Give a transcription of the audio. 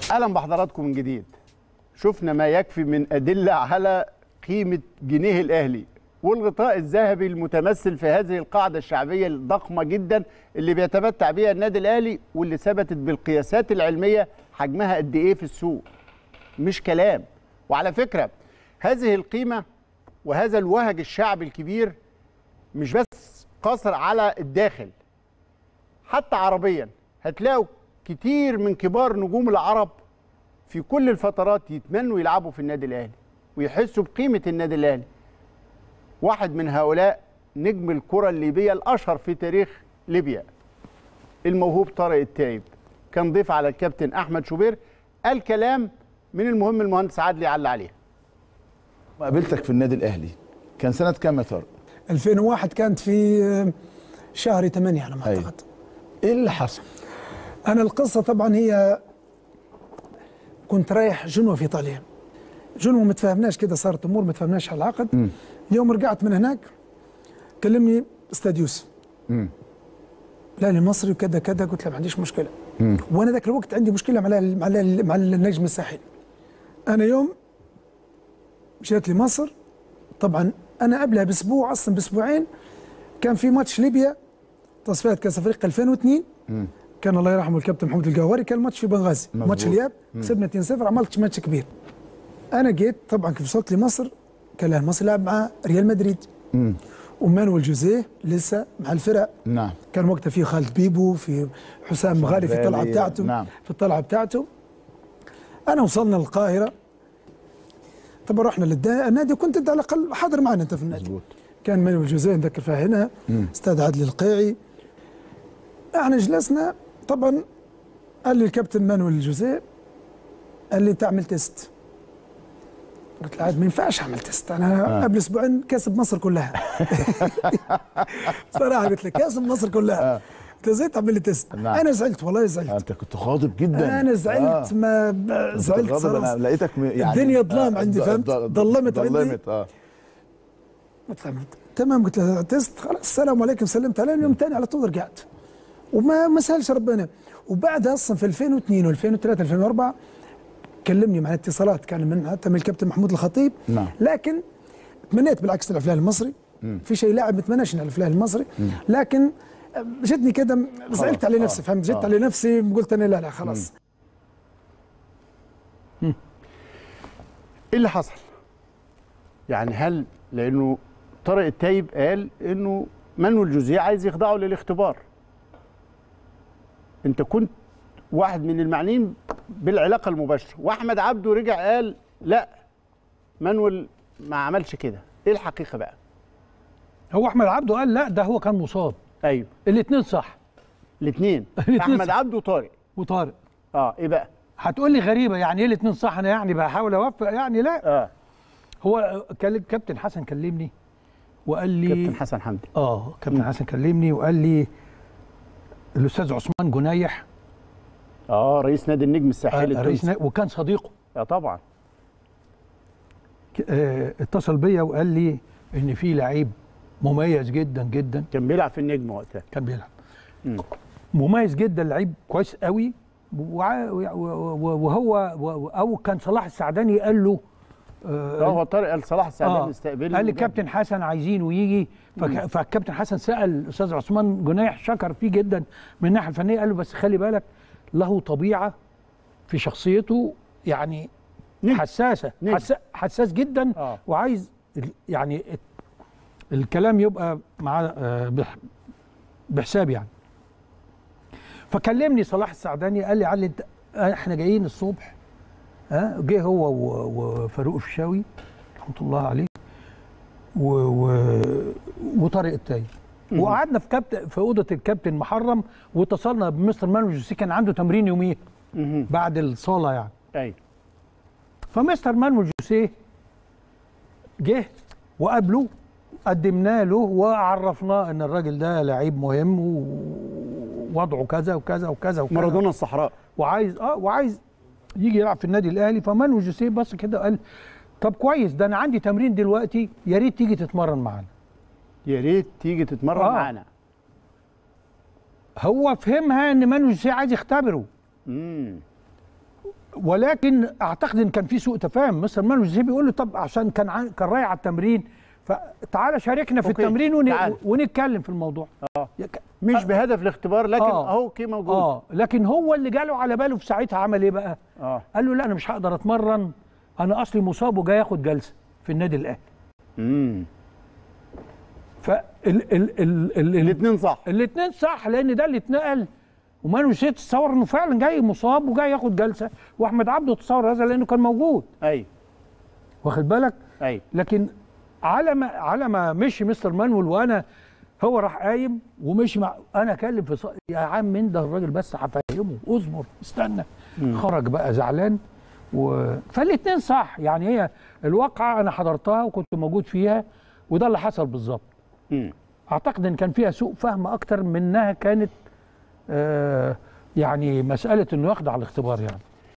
اهلا بحضراتكم من جديد شفنا ما يكفي من ادله على قيمه جنيه الاهلي والغطاء الذهبي المتمثل في هذه القاعده الشعبيه الضخمه جدا اللي بيتمتع بها النادي الاهلي واللي ثبتت بالقياسات العلميه حجمها قد ايه في السوق مش كلام وعلى فكره هذه القيمه وهذا الوهج الشعبي الكبير مش بس قاصر على الداخل حتى عربيا هتلاقوا كتير من كبار نجوم العرب في كل الفترات يتمنوا يلعبوا في النادي الاهلي ويحسوا بقيمه النادي الاهلي واحد من هؤلاء نجم الكره الليبيه الاشهر في تاريخ ليبيا الموهوب طارق التايب كان ضيف على الكابتن احمد شوبير قال كلام من المهم المهندس عادل يعلق عليه قابلتك في النادي الاهلي كان سنه كام يا طارق 2001 كانت في شهر 8 على ما أيوة. اعتقد ايه اللي حصل انا القصه طبعا هي كنت رايح جنوة في ايطاليا جنوة ما تفاهمناش كده صارت امور ما تفاهمناش على العقد اليوم رجعت من هناك كلمني استاذ يوسف مم. لا المصري وكذا كذا قلت له ما عنديش مشكله وانا ذاك الوقت عندي مشكله مع ال- مع ال- مع النجم الساحلي انا يوم جات لي مصر طبعا انا قبلها باسبوع اصلا باسبوعين كان في ماتش ليبيا تصفيات كاس افريقيا 2002 كان الله يرحمه الكابتن محمود القواري كان ماتش في بنغازي مظبوط. ماتش الياب كسبنا 2-0 عملت ماتش كبير انا جيت طبعا كيف وصلت لمصر كان لاعب مصر لعب مع ريال مدريد مم. ومانويل جوزيه لسه مع الفرق نعم كان وقتها في خالد بيبو في حسام مغالي في الطلعه غالي، بتاعته نعم. في الطلعه بتاعته انا وصلنا القاهره طبعا رحنا للنادي وكنت انت على الاقل حاضر معنا انت في النادي مظبوط كان مانويل جوزيه نذكر فيها هنا استاذ عادل القيعي احنا جلسنا طبعا قال لي الكابتن مانويل جوزيه قال لي تعمل تيست قلت له عاد ما ينفعش اعمل تيست انا قبل اسبوعين كاسب مصر كلها صراحه قلت لك كاسب مصر كلها قلت له ازاي تعمل لي تيست نعم. انا زعلت والله زعلت انت كنت غاضب جدا انا زعلت آه. ما كنت زعلت غاضب، صراحه انا لقيتك م- يعني الدنيا ظلام آه، عندي، ض- فهمت؟ ض- ظلمت عندي. ظلمت اه قلت له تمام قلت له تيست خلاص السلام عليكم سلمت عليه اليوم الثاني على طول رجعت وما ما سالش ربنا وبعدها اصلا في 2002 و2003 2004 كلمني مع اتصالات كان من حتى من الكابتن محمود الخطيب نعم. لكن تمنيت بالعكس نلعب في الهلال المصري في شيء لاعب ما اتمناش نلعب في الهلال المصري لكن جتني كده زعلت على نفسي فهمت جت آه. على نفسي قلت انا لا لا خلاص ايه اللي حصل يعني هل لانه طارق التايب قال انه مانويل جوزيه عايز يخضعه للاختبار انت كنت واحد من المعنيين بالعلاقه المباشره واحمد عبده رجع قال لا مانويل ما عملش كده ايه الحقيقه بقى هو احمد عبده قال لا ده هو كان مصاب ايوه الاثنين صح الاثنين الاتنين احمد صح. عبده وطارق وطارق اه ايه بقى هتقول لي غريبه يعني ايه الاثنين صح انا يعني بحاول اوفق يعني لا اه هو كان كابتن حسن كلمني وقال لي كابتن حسن حمدي اه كابتن حسن كلمني وقال لي الاستاذ عثمان جنايح اه رئيس نادي النجم الساحلي آه، رئيس التونسي نا- وكان صديقه اه طبعا ك- آه، اتصل بيا وقال لي ان في لعيب مميز جدا جدا كان بيلعب في النجم وقتها كان بيلعب مم. مميز جدا لعيب كويس قوي وع- و- و- وهو و- او كان صلاح السعداني قال له اه هو طارق قال صلاح السعداني آه استقبله قال لي وجاب. كابتن حسن عايزينه يجي فك... فالكابتن حسن سال الاستاذ عثمان جنايح شكر فيه جدا من الناحيه الفنيه قال له بس خلي بالك له طبيعه في شخصيته يعني نجم. حساسه نجم. حس... حساس جدا آه. وعايز ال- يعني ال- الكلام يبقى مع آه، بح... بحساب يعني فكلمني صلاح السعداني قال لي علي انت احنا جايين الصبح ها جه هو و- وفاروق الفيشاوي رحمه الله عليه و... و... وطارق التاي وقعدنا في كابتن في اوضه الكابتن محرم واتصلنا بمستر مانويل جوسيه كان عنده تمرين يوميها مهم. بعد الصاله يعني ايوه فمستر مانويل جوسيه جه وقابله قدمنا له وعرفناه ان الراجل ده لعيب مهم ووضعه كذا وكذا وكذا وكذا مارادونا الصحراء وعايز اه وعايز يجي يلعب في النادي الاهلي فمانويل جوسيه بص كده قال طب كويس ده انا عندي تمرين دلوقتي يا ريت تيجي تتمرن معانا يا ريت تيجي تتمرن آه. معانا هو فهمها ان مانويل جوسيه عايز يختبره امم ولكن اعتقد ان كان في سوء تفاهم مستر مانويل جوزيه بيقول له طب عشان كان عن- كان رايح على التمرين فتعالى شاركنا في أوكي، التمرين ون... تعال. ونتكلم في الموضوع اه يك- مش بهدف الاختبار لكن آه. اهو كي موجود اه لكن هو اللي جاله على باله في ساعتها عمل ايه بقى؟ اه قال له لا انا مش هقدر اتمرن انا اصلي مصاب وجاي اخد جلسه في النادي الاهلي امم فال ال ال ال ال الاثنين صح الاثنين صح لان ده اللي اتنقل ومانو جوزيه تصور انه فعلا جاي مصاب وجاي ياخد جلسه واحمد عبده تصور هذا لانه كان موجود ايوه واخد بالك ايوه لكن على ما على ما مشي مستر مانويل وانا هو راح قايم ومشي مع انا اكلم في ص... يا عم من ده الراجل بس هفهمه اصبر استنى خرج بقى زعلان و... فالاثنين صح يعني هي الواقعه انا حضرتها وكنت موجود فيها وده اللي حصل بالظبط مم. اعتقد ان كان فيها سوء فهم اكتر منها كانت آه يعني مساله انه يخضع الاختبار يعني